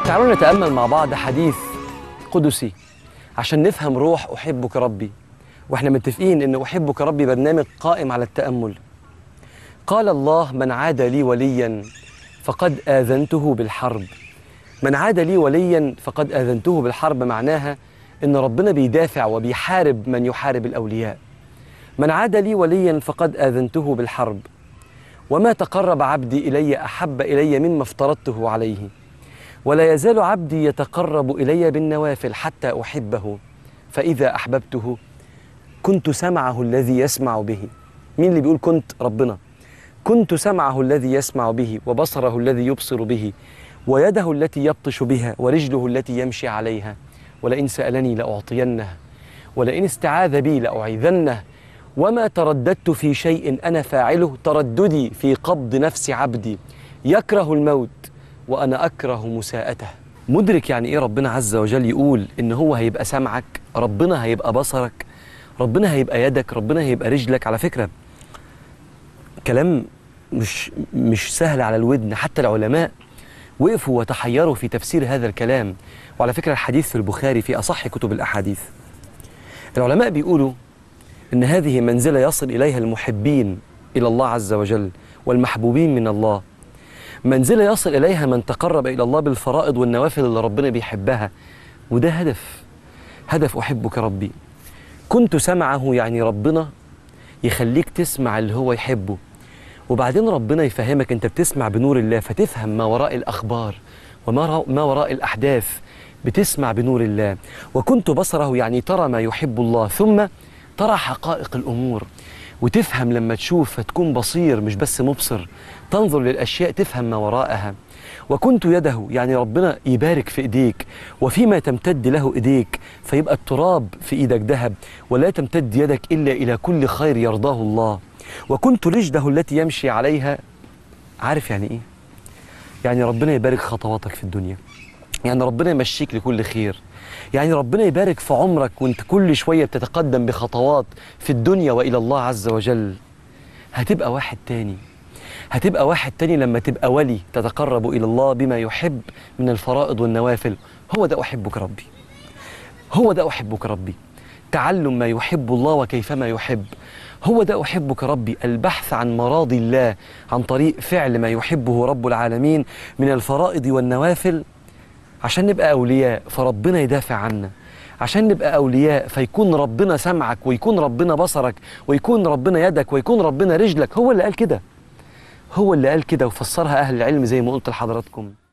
تعالوا نتأمل مع بعض حديث قدسي عشان نفهم روح أحبك ربي واحنا متفقين ان أحبك ربي برنامج قائم على التأمل قال الله من عاد لي وليا فقد آذنته بالحرب من عاد لي وليا فقد آذنته بالحرب معناها ان ربنا بيدافع وبيحارب من يحارب الأولياء من عاد لي وليا فقد آذنته بالحرب وما تقرب عبدي إلي أحب إلي مما افترضته عليه ولا يزال عبدي يتقرب إلي بالنوافل حتى أحبه فإذا أحببته كنت سمعه الذي يسمع به مين اللي بيقول كنت ربنا كنت سمعه الذي يسمع به وبصره الذي يبصر به ويده التي يبطش بها ورجله التي يمشي عليها ولئن سألني لأعطينه ولئن استعاذ بي لأعيذنه وما ترددت في شيء أنا فاعله ترددي في قبض نفس عبدي يكره الموت وأنا أكره مساءته مدرك يعني إيه ربنا عز وجل يقول إن هو هيبقى سمعك ربنا هيبقى بصرك ربنا هيبقى يدك ربنا هيبقى رجلك على فكرة كلام مش مش سهل على الودن حتى العلماء وقفوا وتحيروا في تفسير هذا الكلام وعلى فكرة الحديث في البخاري في أصح كتب الأحاديث العلماء بيقولوا إن هذه منزلة يصل إليها المحبين إلى الله عز وجل والمحبوبين من الله منزلة يصل إليها من تقرب إلى الله بالفرائض والنوافل اللي ربنا بيحبها وده هدف هدف أحبك ربي كنت سمعه يعني ربنا يخليك تسمع اللي هو يحبه وبعدين ربنا يفهمك أنت بتسمع بنور الله فتفهم ما وراء الأخبار وما ما وراء الأحداث بتسمع بنور الله وكنت بصره يعني ترى ما يحب الله ثم ترى حقائق الأمور وتفهم لما تشوف فتكون بصير مش بس مبصر تنظر للأشياء تفهم ما وراءها وكنت يده يعني ربنا يبارك في إيديك وفيما تمتد له إيديك فيبقى التراب في إيدك ذهب ولا تمتد يدك إلا إلى كل خير يرضاه الله وكنت رجله التي يمشي عليها عارف يعني إيه؟ يعني ربنا يبارك خطواتك في الدنيا يعني ربنا يمشيك لكل خير يعني ربنا يبارك في عمرك وانت كل شوية بتتقدم بخطوات في الدنيا وإلى الله عز وجل هتبقى واحد تاني هتبقى واحد تاني لما تبقى ولي تتقرب إلى الله بما يحب من الفرائض والنوافل هو ده أحبك ربي هو ده أحبك ربي تعلم ما يحب الله وكيفما يحب هو ده أحبك ربي البحث عن مراضي الله عن طريق فعل ما يحبه رب العالمين من الفرائض والنوافل عشان نبقى أولياء فربنا يدافع عنا عشان نبقى أولياء فيكون ربنا سمعك ويكون ربنا بصرك ويكون ربنا يدك ويكون ربنا رجلك هو اللي قال كده هو اللي قال كده وفسرها أهل العلم زي ما قلت لحضراتكم